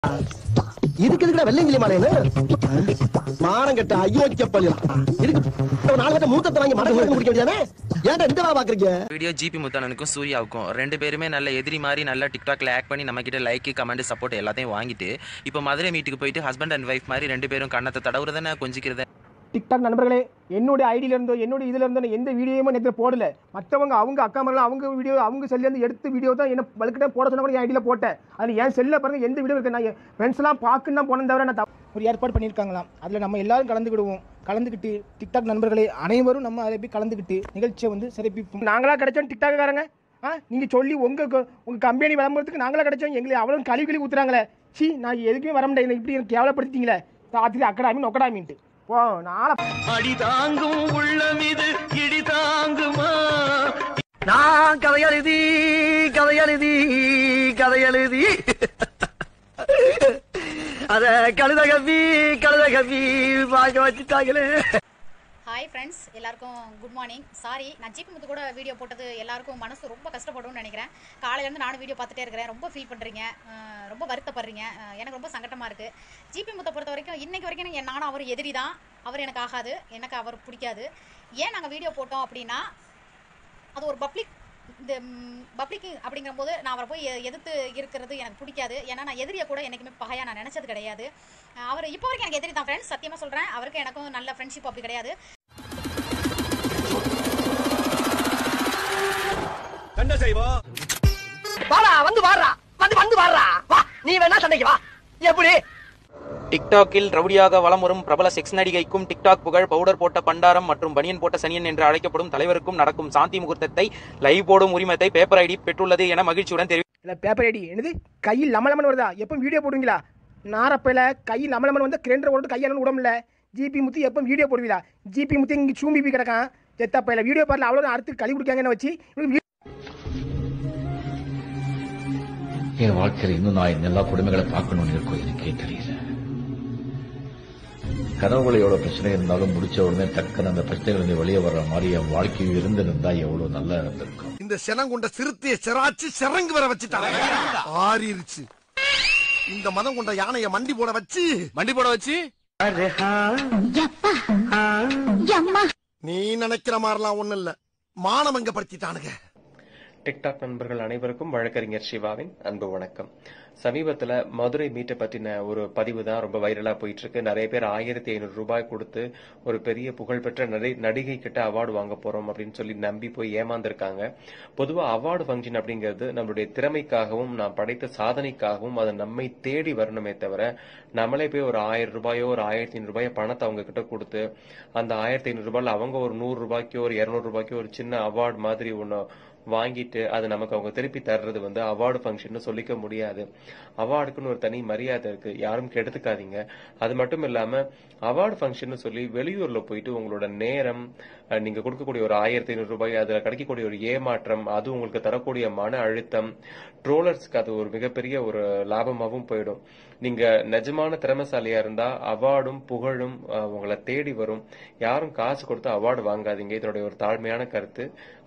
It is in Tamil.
இதுக்கு எதுக்குடா வெள்ளைங்கிலி மாலைன்னு மானம் கட்ட அயோக்கிய பள்ளிலாம் இதுக்கு ஒரு நாலு பேர்ட்ட மூத்தத்தை வாங்கி மடங்கு மடங்கு குடிக்க வேண்டியதானே ஏன்டா இந்த வேலை பாக்குறீங்க வீடியோ ஜிபி முத்தானனுக்கும் சூர்யாவுக்கும் ரெண்டு பேருமே நல்ல எதிரி மாதிரி நல்லா டிக்டாக்ல ஆக்ட் பண்ணி நம்ம கிட்ட லைக் கமெண்ட் சப்போர்ட் எல்லாத்தையும் வாங்கிட்டு இப்போ மதுரை மீட்டுக்கு போயிட்டு ஹஸ்பண்ட் அண்ட் ஒய்ஃப் மாதிரி ரெண்டு பேரும் கண்ணத்தை தடவுறதுன்னு கொஞ்சிக்கிறத டிக்டாக் நண்பர்களே என்னுடைய ஐடியில இருந்தோ என்னுடைய இதுல இருந்தோ நான் எந்த வீடியோவுமே நேற்று போடல மற்றவங்க அவங்க அக்கா மரலாம் அவங்க வீடியோ அவங்க செல்ல இருந்து எடுத்த வீடியோ தான் என்ன வலுக்கிட்ட போட சொன்னா கூட என் ஐடியில் போட்டேன் அது என் செல்ல பாருங்க எந்த வீடியோ இருக்கு நான் என் ஃப்ரெண்ட்ஸ்லாம் பார்க்குன்னு தான் போனேன் தவிர நான் தப்பு- ஒரு ஏற்பாடு பண்ணியிருக்காங்களாம் அதில் நம்ம எல்லாரும் கலந்துக்கிடுவோம் கலந்துக்கிட்டு டிக்டாக் நண்பர்களே அனைவரும் நம்ம அதை போய் கலந்துக்கிட்டு நிகழ்ச்சியை வந்து சிறப்பிப்போம் நாங்களா கிடைச்சோம் டிக்டாக்காரங்க ஆ நீங்கள் சொல்லி உங்கள் உங்கள் கம்பெனி விளம்பரத்துக்கு நாங்களா கிடைச்சோம் எங்களை அவ்வளோ கழுவி கழுவி ஊத்துறாங்களே சி நான் எதுக்குமே வர முடியாது இப்படி எனக்கு கேவலப்படுத்திட்டீங்களே ராத்திரி அக்கடாமி நொக்கடாமின்ட்டு போ நாளை அடி தாங்கும் உள்ளம் இது இடி தாங்குமா நான் கதையெழுதி கதையெழுதி கதையெழுதி அத கழுத கவி கழுத கவி பார்க்க வச்சுட்டாங்களே ஹாய் ஃப்ரெண்ட்ஸ் எல்லாருக்கும் குட் மார்னிங் சாரி நான் ஜிபி முத்து கூட வீடியோ போட்டது எல்லாருக்கும் மனசு ரொம்ப கஷ்டப்படும்னு நினைக்கிறேன் காலையிலேருந்து நானும் வீடியோ பார்த்துட்டே இருக்கிறேன் ரொம்ப ஃபீல் பண்ணுறீங்க ரொம்ப வருத்தப்படுறீங்க அஹ் எனக்கு ரொம்ப சங்கட்டமாக இருக்குது ஜிபி முத்தை பொறுத்த வரைக்கும் இன்னைக்கு வரைக்கும் எனக்கு நானும் அவர் எதிரி தான் அவர் எனக்கு ஆகாது எனக்கு அவர் பிடிக்காது ஏன் நாங்கள் வீடியோ போட்டோம் அப்படின்னா அது ஒரு பப்ளிக் இந்த பப்ளிக் அப்படிங்கிற போது நான் அவரை போய் எ- எதிர்த்து இருக்கிறது எனக்கு பிடிக்காது ஏன்னா நான் எதிரியை கூட என்றைக்குமே பகையாக நான் நினச்சது கிடையாது அஹ் அவர் இப்போ வரைக்கும் எனக்கு எதிரி தான் ஃப்ரெண்ட்ஸ் சத்தியமாக சொல்கிறேன் அவருக்கு எனக்கும் நல்ல ஃப்ரெண்ட்ஷிப் அப்படி கிடையாது கண்ட செய்வோம் வாடா வந்து வாடுறா வந்து வந்து வாடுறா வா நீ வேணா சண்டைக்கு வா எப்படி டிக்டாக்கில் ரவுடியாக வலம் வரும் பிரபல செக்ஸ் நடிகைக்கும் டிக்டாக் புகழ் பவுடர் போட்ட பண்டாரம் மற்றும் பனியன் போட்ட சனியன் என்று அழைக்கப்படும் தலைவருக்கும் நடக்கும் சாந்தி முகூர்த்தத்தை லைவ் போடும் உரிமத்தை பேப்பர் ஐடி பெற்றுள்ளது என மகிழ்ச்சியுடன் தெரிவி இல்லை பேப்பர் ஐடி என்னது கையில் லமலமன் வருதா எப்போ வீடியோ போடுவீங்களா நாரப்பையில் கையில் லமலமன் வந்து கிரைண்டர் ஓட்டு கையால் விடமுல்ல ஜிபி முத்து எப்போ வீடியோ போடுவீங்களா ஜிபி முத்து இங்கே சூம்பி போய் கிடக்கான் செத்தப்பையில் வீடியோ பாருல அவ்வளோ அடுத்து கழி குடிக்காங்கன்னு வச்சு இவனுக்கு என் வாழ்க்கையில் இன்னும் நான் இந்த எல்லா கொடுமைகளை பார்க்கணும்னு இருக்கோ எனக்கே தெரியல கனவுகள் எவ்வளவு பிரச்சனை இருந்தாலும் முடிச்ச உடனே டக்குன்னு அந்த பிரச்சனைகள் இருந்து வெளியே வர்ற மாதிரி என் வாழ்க்கையில் இருந்திருந்தா எவ்வளவு நல்லா இருந்திருக்கும் இந்த சினங்கொண்ட சிறுத்தைய சிராச்சு சிறங்கு வர வச்சுட்டாங்க ஆறிருச்சு இந்த மதம் கொண்ட யானைய மண்டி போட வச்சு மண்டி போட வச்சு நீ நினைக்கிற மாதிரிலாம் ஒண்ணு இல்ல மானவங்க படுத்திட்டானுங்க டிக்டாக் நண்பர்கள் அனைவருக்கும் வழக்கறிஞர் சிவாவின் அன்பு வணக்கம் சமீபத்துல மதுரை மீட்டை பத்தின ஒரு பதிவு தான் ரொம்ப வைரலா போயிட்டு இருக்கு நிறைய பேர் ஆயிரத்தி ஐநூறு ரூபாய் கொடுத்து ஒரு பெரிய புகழ்பெற்ற நடி நடிகை கிட்ட அவார்டு வாங்க போறோம் அப்படின்னு சொல்லி நம்பி போய் ஏமாந்திருக்காங்க பொதுவா அவார்டு ஃபங்க்ஷன் அப்படிங்கிறது நம்மளுடைய திறமைக்காகவும் நான் படைத்த சாதனைக்காகவும் அது நம்மை தேடி வரணுமே தவிர நம்மளே போய் ஒரு ஆயிரம் ரூபாயோ ஒரு ஆயிரத்தி ஐநூறு ரூபாயோ பணத்தை அவங்க கிட்ட கொடுத்து அந்த ஆயிரத்தி ஐநூறு ரூபாயில அவங்க ஒரு நூறு ரூபாய்க்கோ ஒரு இருநூறு ரூபாய்க்கோ ஒரு சின்ன அவார்டு மாதிரி ஒன்னு வாங்கிட்டு அது நமக்கு அவங்க திருப்பி தர்றது வந்து அவார்டு ஃபங்க்ஷன் சொல்லிக்க முடியாது அவார்டுக்குன்னு ஒரு தனி மரியாதை இருக்கு யாரும் கெடுத்துக்காதீங்க அது மட்டும் இல்லாம அவார்டு ஃபங்க்ஷன் சொல்லி வெளியூர்ல போயிட்டு உங்களோட நேரம் அஹ், நீங்க கொடுக்கக்கூடிய ஒரு ஆயிரத்தி ஐநூறு ரூபாய் அதுல கிடைக்கக்கூடிய ஒரு ஏமாற்றம் அது உங்களுக்கு தரக்கூடிய மன அழுத்தம் ட்ரோலர்ஸ்க்கு அது ஒரு மிகப்பெரிய ஒரு லாபமாகவும் போயிடும் நீங்க நிஜமான திறமைசாலியா இருந்தா அவார்டும் புகழும் அஹ், உங்களை தேடி வரும் யாரும் காசு கொடுத்து அவார்டு வாங்காதீங்க இதனுடைய ஒரு தாழ்மையான கருத்து